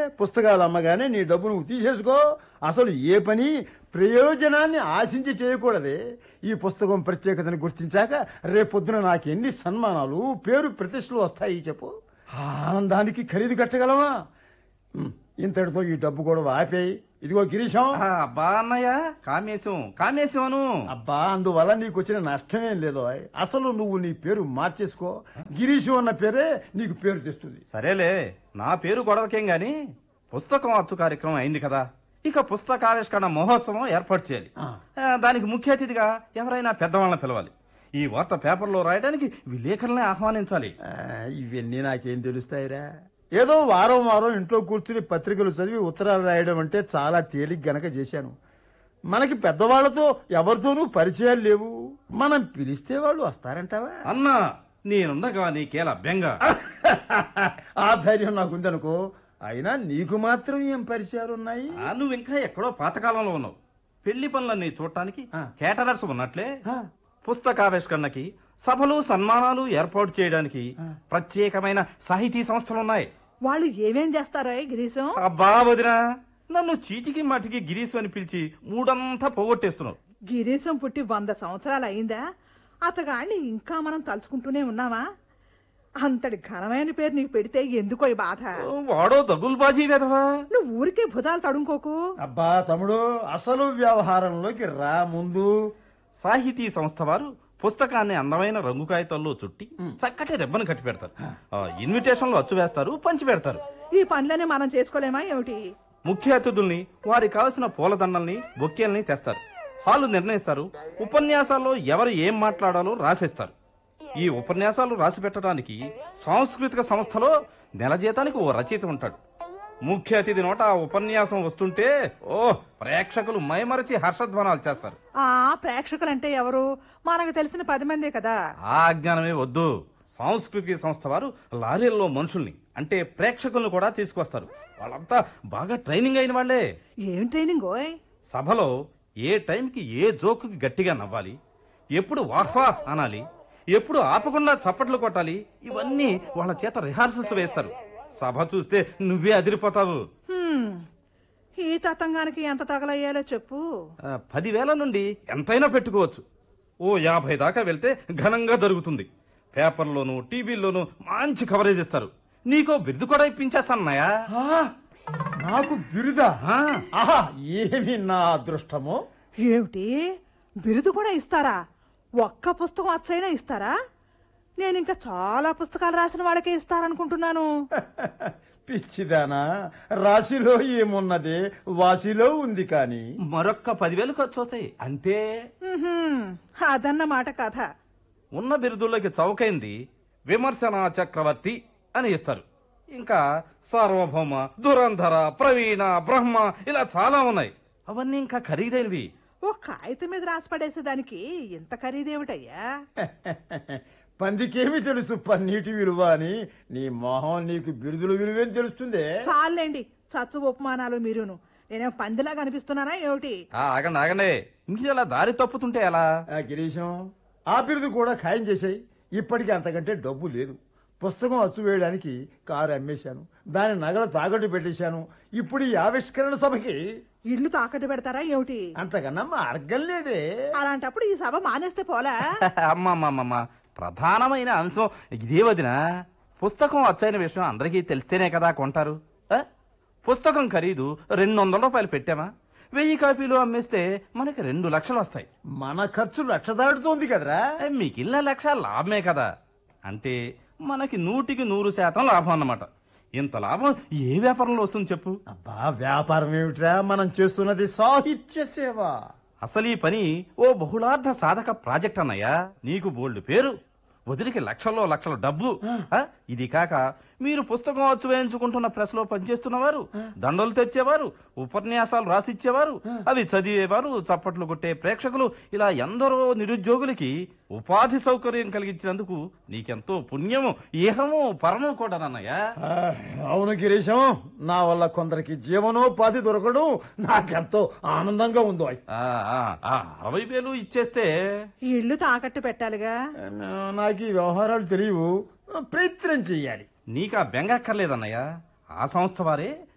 పుస్తకాలు అమ్మగానే నీ డబ్బు నువ్వు తీసేసుకో అసలు ఏ పని ప్రయోజనాన్ని ఆశించి చేయకూడదే ఈ పుస్తకం ప్రత్యేకతను గుర్తించాక రేపొద్దున నాకు ఎన్ని సన్మానాలు పేరు ప్రతిష్టలు వస్తాయి చెప్పు ఆ ఆనందానికి ఖరీదు కట్టగలమా ఉమ్, ఇంతటితో ఈ డబ్బు కూడా ఆపేయి ఇదిగో గిరీశం ఆ, అబ్బా అన్నయ్య కామేశం కామేశం అను అబ్బా అందువల్ల నీకు వచ్చిన నష్టమేం లేదో అసలు నువ్వు నీ పేరు మార్చేసుకో గిరీశు అన్న పేరే నీకు పేరు తెస్తుంది సరేలే నా పేరు గొడవకేం గాని పుస్తకం అచ్చు కార్యక్రమం అయింది కదా ఇక పుస్తకావిష్కరణ మహోత్సవం ఏర్పాటు చేయాలి ఆ. ఆ, దానికి ముఖ్య అతిథిగా ఎవరైనా పెద్దవాళ్ళని పిలవాలి ఈ వార్త పేపర్లో రాయడానికి విలేకరుల్ని ఆహ్వానించాలి ఆ, ఇవన్నీ నాకేం తెలుస్తాయిరా ఏదో వారం వారం ఇంట్లో కూర్చుని పత్రికలు చదివి ఉత్తరాలు రాయడం అంటే చాలా తేలిక గనక చేశాను మనకి పెద్దవాళ్లతో ఎవరితోనూ పరిచయాలు లేవు మనం పిలిస్తే వాళ్ళు వస్తారంటావా అన్నా నేనుండగా నీకేలా బెంగ ఆ ధైర్యం నాకుందనుకో అయినా నీకు మాత్రం ఏం పరిచయాలు ఉన్నాయి ఆ, నువ్వు ఇంకా ఎక్కడో పాతకాలంలో ఉన్నావు పెళ్లి పనులన్నీ చూడటానికి ఆ. కేటరర్స్ ఉన్నట్లే ఆ, పుస్తకావిష్కరణకి సభలు సన్మానాలు ఏర్పాటు చేయడానికి ఆ. ప్రత్యేకమైన సాహితీ సంస్థలున్నాయి వాళ్ళు ఏమేం చేస్తారా గిరీశం అబ్బా వదినా నన్ను చీటికి మాటికి గిరీశం అని పిలిచి మూడంతా పోగొట్టేస్తున్నావు గిరీశం పుట్టి వంద సంవత్సరాలు అయిందా అతగాడిని ఇంకా మనం తలుచుకుంటూనే ఉన్నావా అంతటి ఘనమైన పేరు నీకు పెడితే ఎందుకో ఈ బాధ వాడో దగుల్బాజీ వెధవా నువ్వు ఊరికే భుజాలు తడుముకోకు అబ్బా తమ్ముడు అసలు వ్యవహారంలోకి రా ముందు సాహితీ సంస్థ వారు పుస్తకాన్ని అందమైన రంగు కాగితాల్లో చుట్టి మ్. చక్కటి రెబ్బను కట్టి పెడతారు ఆ, ఇన్విటేషన్లు అచ్చు వేస్తారు పంచి పెడతారు ఈ పనులనే మనం చేసుకోలేమా ఏమిటి ముఖ్య అతిథుల్ని వారికి కావలసిన పూలదండల్ని బొక్కేల్ని తెస్తారు హాలు నిర్ణయిస్తారు ఉపన్యాసాల్లో ఎవరు ఏం మాట్లాడాలో రాసేస్తారు ఈ ఉపన్యాసాలు రాసి పెట్టడానికి సాంస్కృతిక సంస్థలో నెల జీతానికి ఓ రచయిత ఉంటాడు ముఖ్య అతిథి నోట ఆ ఉపన్యాసం వస్తుంటే ఓ ప్రేక్షకులు మైమరచి హర్షధ్వానాలు చేస్తారు ఆ ప్రేక్షకులంటే ఎవరు మనకు తెలిసిన పది మందే కదా ఆ అజ్ఞానమే వద్దు సాంస్కృతిక సంస్థ వారు లారీల్లో మనుషుల్ని అంటే ప్రేక్షకులను కూడా తీసుకొస్తారు వాళ్ళంతా బాగా ట్రైనింగ్ అయిన వాళ్ళే ఏం ట్రైనింగ్ ఓయ్ సభలో ఏ టైంకి ఏ జోకుకి గట్టిగా నవ్వాలి ఎప్పుడు వాహ్వా అనాలి ఎప్పుడు ఆపకుండా చప్పట్లు కొట్టాలి ఇవన్నీ వాళ్ళ చేత రిహార్సల్స్ వేస్తారు సభ చూస్తే నువ్వే అదిరిపోతావు హ్మ్. ఈ తతంగానికి ఎంత తగలయ్యాలో చెప్పు ఆ, పదివేల నుండి ఎంతైనా పెట్టుకోవచ్చు ఓ యాభై దాకా వెళ్తే ఘనంగా జరుగుతుంది పేపర్లోను టీవీల్లోనూ మంచి కవరేజ్ ఇస్తారు నీకో బిరుదు కూడా ఇప్పించేస్తానన్నాయా ఆ, నాకు బిరుదా ఆ, ఆహా ఏమి నా అదృష్టమో ఏమిటి బిరుదు కూడా ఇస్తారా ఒక్క పుస్తకం అచ్చైనా ఇస్తారా నేను ఇంకా చాలా పుస్తకాలు రాసిన వాళ్ళకే ఇస్తారనుకుంటున్నాను పిచ్చిదానా రాశిలో ఏమున్నదే వాసిలో ఉంది కాని మరొక్క పదివేలు ఖర్చు అవుతాయి అంతే ఉహుం, అదన్నమాట కథ ఉన్న బిరుదుల్లోకి చౌకైంది విమర్శన చక్రవర్తి అని ఇస్తారు ఇంకా సార్వభౌమ దురంధర ప్రవీణ బ్రహ్మ ఇలా చాలా ఉన్నాయి అవన్నీ ఇంకా ఖరీదైనవి ఓ కాగితం మీద రాసి పడేసేదానికి ఇంత ఖరీదేమిటయ్యా పందికేమి తెలుసు పన్నీటి విలువ అని నీ మొహం నీకు బిరుదుల విలువేం తెలుస్తుందే చాలండి చచ్చు ఉపమానాలు మీరును నేనేం పందిలా కనిపిస్తున్నానా ఏమిటి ఆ, ఆగండి ఆగండి మీరు అలా దారి తప్పుతుంటే ఎలా ఆ గిరీశం ఆ బిరుదు కూడా ఖాయం చేశాయి ఇప్పటికి అంతకంటే డబ్బు లేదు పుస్తకం అచ్చు వేయడానికి కారు అమ్మేశాను దాని నగలు తాకట్టు పెట్టేశాను ఇప్పుడు ఈ ఆవిష్కరణ సభకి ఇల్లు తాకట్టు పెడతారా ఏమిటి అంతకన్నా మార్గం లేదే అలాంటప్పుడు ఈ సభ మానేస్తే పోలా అమ్మమ్మమ్మమ్మ ప్రధానమైన అంశం ఇదే వదిన పుస్తకం వచ్చైన విషయం అందరికీ తెలిస్తేనే కదా కొంటారు ఆ? పుస్తకం ఖరీదు రెండు వందల రూపాయలు పెట్టామా వెయ్యి కాపీలు అమ్మేస్తే మనకి రెండు లక్షలు వస్తాయి మన ఖర్చు లక్ష దాటుతోంది కదరా ఏ, మిగిలిన లక్ష లాభమే కదా అంటే మనకి నూటికి నూరు శాతం లాభం అన్నమాట ఇంత లాభం ఏ వ్యాపారంలో వస్తుంది చెప్పు అబ్బా వ్యాపారం ఏమిట్రా మనం చేస్తున్నది సాహిత్య సేవ అసలు ఈ పని ఓ బహుళార్థ సాధక ప్రాజెక్ట్ అన్నయ్యా నీకు బోల్డ్ పేరు వదిలికి లక్షల్లో లక్షల డబ్బు ఆ, ఇది కాక మీరు పుస్తకం అచ్చు వేయించుకుంటున్న ప్రెస్ లో పనిచేస్తున్నవారు దండలు తెచ్చేవారు ఉపన్యాసాలు రాసిచ్చేవారు అవి చదివేవారు చప్పట్లు కొట్టే ప్రేక్షకులు ఇలా ఎందరో నిరుద్యోగులకి ఉపాధి సౌకర్యం కలిగించినందుకు నీకెంతో పుణ్యము ఏహము పరము కూడా అన్నయ్యా ఆ, అవును గిరీశం నా వల్ల కొందరికి జీవనోపాధి దొరకడం నాకెంతో ఆనందంగా ఉందో ఆ, ఆ, ఆ, అరవై వేలు ఇచ్చేస్తే ఇల్లు తాకట్టు పెట్టాలిగా నాకు ఈ వ్యవహారాలు తెలియవు ప్రయత్నం చెయ్యాలి నీకా బెంగక్కర్లేదన్నయ్య ఆ సంస్థ వారే